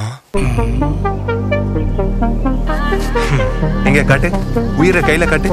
எங்க காட்டு உயிரை கையில காட்டு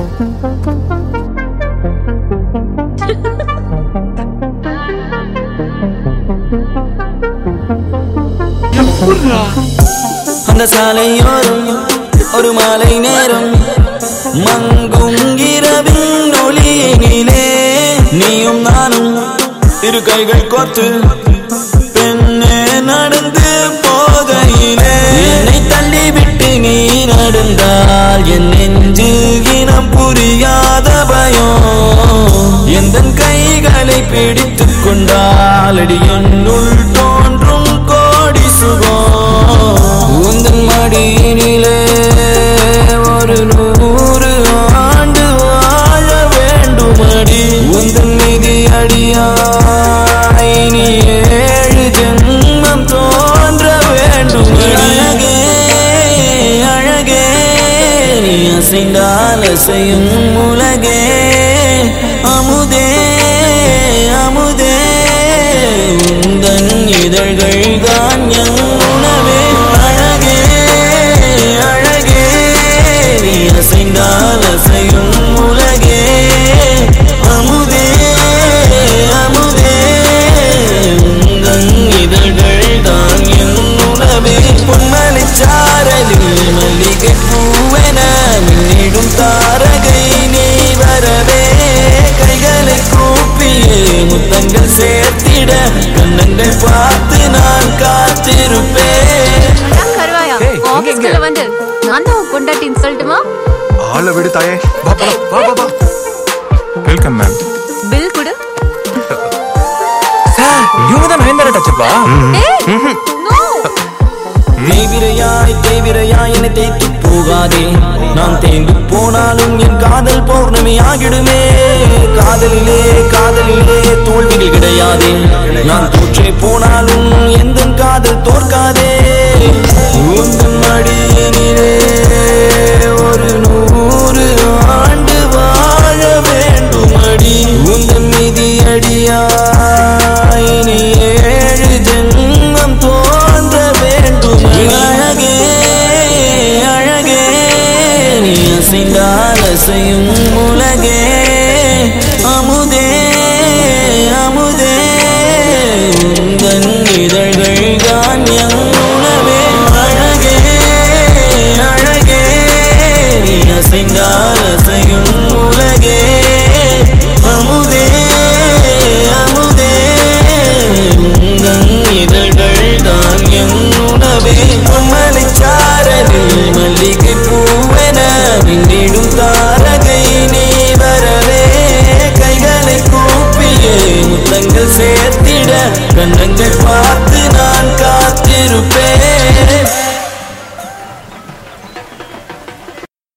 அந்த சாலையோரம் ஒரு மாலை நேரம் மங்கும் இரவின் ஒளியினிலே நீயும் நானும் இரு கைகள் கோர்த்து பெண்ணே நடந்து போகையிலே என்னை தள்ளிவிட்டு நீ நடந்தால் என் நெஞ்சு இனம் புரியாத பயம் எந்த கைகளை பிடித்துக் கொண்டால் அடி என்னுள் தோன்றும் கோடி சுகம் உந்தன் மடியினிலே ஒரு நூறு ஆண்டு வாழ வேண்டுமடி உந்தன் மீதி அடியாய் நீ ஏழு ஜென்மம் தோன்ற வேண்டும் அழகே அழகே நீ அசைந்தால் அசையும் உலகே அமுதே அமுதே உந்தன் இதழ்கள் தான் என் உணவே அழகே அழகே நீ அசைந்தால் அசையும் உலகே அமுதே அமுதே உந்தன் இதழ்கள் தான் என் உணவே பொன்மலை சாரலில் மல்லிகை பூவென மின்னிடும் தாரகை நீ வரவே கைகளை கூப்பியே முத்தங்கள் சேர்த்திட கண்ணங்கள் பார்த்து நான் காத்திருப்பேன் கருவாயா ஏய், எங்க, ஆபீஸ்க்குள்ள எங்க? வந்து நான் தான் உன் பொண்டாட்டின்னு சொல்லட்டுமா ஆளை விடு தாயே வா போலாம் வா வா வா வெல்கம் மேம் பில் கொடு சார் இவங்க தான் நயன்தாரா டச்சப்பா ஏய் நோ தேவிரையாய் தேவிரையாய் என்னை தேய்த்து போகாதே நான் தேய்ந்து போனாலும் என் காதல் பௌர்ணமி ஆகிடுமே காதலிலே காதலிலே தோல்விகள் கிடையாதே நான் தோற்றே போனாலும் எந்த காதல் தோற்காதே உந்தன் மடியினிலே ஒரு நூறு ஆண்டு வாழ வேண்டும் அடி உந்தன் மீதி அடியாய் நீ ஏழு ஜென்மம் தோன்ற வேண்டும் அழகே அழகே நீ அசைந்தால் அசையும் உலகே அமுதே அமுதே உந்தன் இதழ்கள் தான் என் உணவே அழகே அழகே நீ அசைந்தால் அசையும் உலகே அமுதே அமுதே உந்தன் இதழ்கள் தான் என் உணவே மலை சாரலில் மல்லிகை பூவென மின்னிடும் தாரகை நீ வரவே கைகளை கூப்பியே முத்தங்கள் சேர்த்திட கண்ணங்கள் பார்த்து நான் காத்து